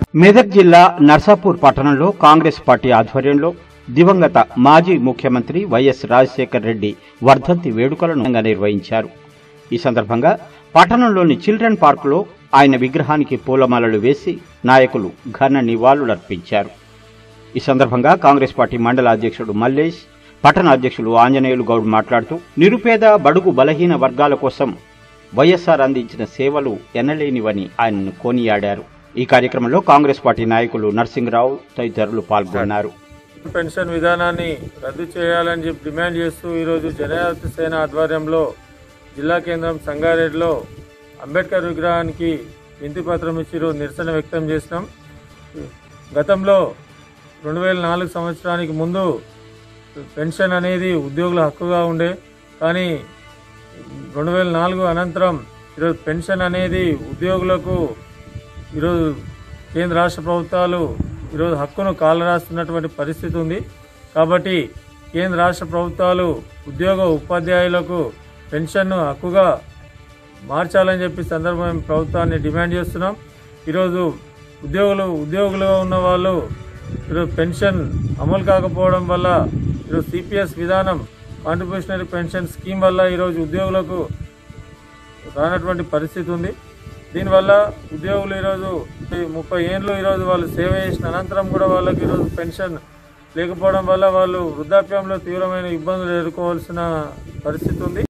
మెదక్ జిల్లా నర్సాపూర్ పట్టణంలో కాంగ్రెస్ పార్టీ ఆధ్వర్యంలో దివంగత మాజీ ముఖ్యమంత్రి వైఎస్ రాజశేఖర్ రెడ్డి వర్ధంతి వేడుకలను ఘనంగా నిర్వహించారు ఈ సందర్భంగా పట్టణంలోని చిల్డ్రన్ పార్కులో ఆయన విగ్రహానికి పూలమాలలు వేసి నాయకులు ఘన నివాళులర్పించారు ఈ సందర్భంగా కాంగ్రెస్ పార్టీ మండల అధ్యక్షుడు మల్లేష్ పట్టణ అధ్యక్షులు ఆంజనేయులు గౌడ్ మాట్లాడుతూ నిరుపేద బడుగు బలహీన వర్గాల కోసం వైఎస్ఆర్ అందించిన సేవలు ఎనలేనివని ఆయనను కొనియాడారు ఈ కార్యక్రమంలో కాంగ్రెస్ పార్టీ నాయకులు నర్సింగరావు తదితరులు పాల్గొన్నారు పెన్షన్ విధానాన్ని రద్దు చేయాలని చెప్పి డిమాండ్ చేస్తూ ఈరోజు జనజాతి సేన ఆధ్వర్యంలో జిల్లా కేంద్రం సంగారెడ్డిలో అంబేద్కర్ విగ్రహానికి వింతి పత్రం ఇచ్చి ఈరోజు నిరసన వ్యక్తం చేసినాం గతంలో రెండు వేల నాలుగు సంవత్సరానికి ముందు పెన్షన్ అనేది ఉద్యోగుల హక్కుగా ఉండే కానీ రెండు వేల నాలుగు అనంతరం ఈరోజు పెన్షన్ అనేది ఉద్యోగులకు ఈరోజు కేంద్ర రాష్ట్ర ప్రభుత్వాలు ఈరోజు హక్కును కాలరాస్తున్నటువంటి పరిస్థితి ఉంది కాబట్టి కేంద్ర రాష్ట్ర ప్రభుత్వాలు ఉద్యోగ ఉపాధ్యాయులకు పెన్షన్ను హక్కుగా మార్చాలని చెప్పి సందర్భం ప్రభుత్వాన్ని డిమాండ్ చేస్తున్నాం ఈరోజు ఉద్యోగులు ఉద్యోగులుగా ఉన్న వాళ్ళు ఈరోజు పెన్షన్ అమలు కాకపోవడం వల్ల ఈరోజు సిపిఎస్ విధానం కాంట్రిబ్యూషనరీ పెన్షన్ స్కీమ్ వల్ల ఈరోజు ఉద్యోగులకు రానటువంటి పరిస్థితి ఉంది దీనివల్ల ఉద్యోగులు ఈరోజు ఈ ముప్పై ఏళ్ళు ఈరోజు వాళ్ళు సేవ చేసిన అనంతరం కూడా వాళ్ళకి ఈరోజు పెన్షన్ లేకపోవడం వల్ల వాళ్ళు వృద్ధాప్యంలో తీవ్రమైన ఇబ్బందులు ఎదుర్కోవాల్సిన పరిస్థితి ఉంది